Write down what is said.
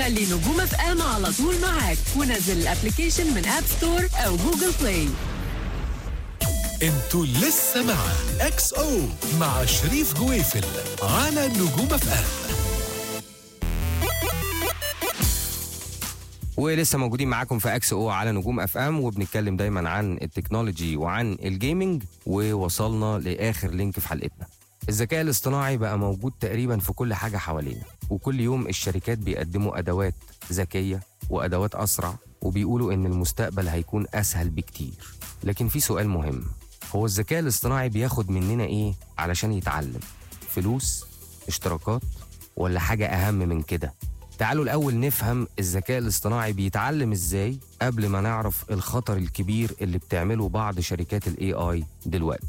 خلي نجوم اف ام على طول معاك ونزل الابلكيشن من اب ستور او جوجل بلاي انتوا لسه مع اكس او مع شريف جويفل على نجوم اف ام ولسه موجودين معاكم في اكس او على نجوم اف ام وبنتكلم دايما عن التكنولوجي وعن الجيمنج ووصلنا لاخر لينك في حلقتنا الذكاء الاصطناعي بقى موجود تقريبا في كل حاجه حوالينا وكل يوم الشركات بيقدموا ادوات ذكيه وادوات اسرع وبيقولوا ان المستقبل هيكون اسهل بكتير لكن في سؤال مهم هو الذكاء الاصطناعي بياخد مننا ايه علشان يتعلم فلوس اشتراكات ولا حاجه اهم من كده تعالوا الأول نفهم الذكاء الاصطناعي بيتعلم ازاي قبل ما نعرف الخطر الكبير اللي بتعمله بعض شركات الاي اي دلوقتي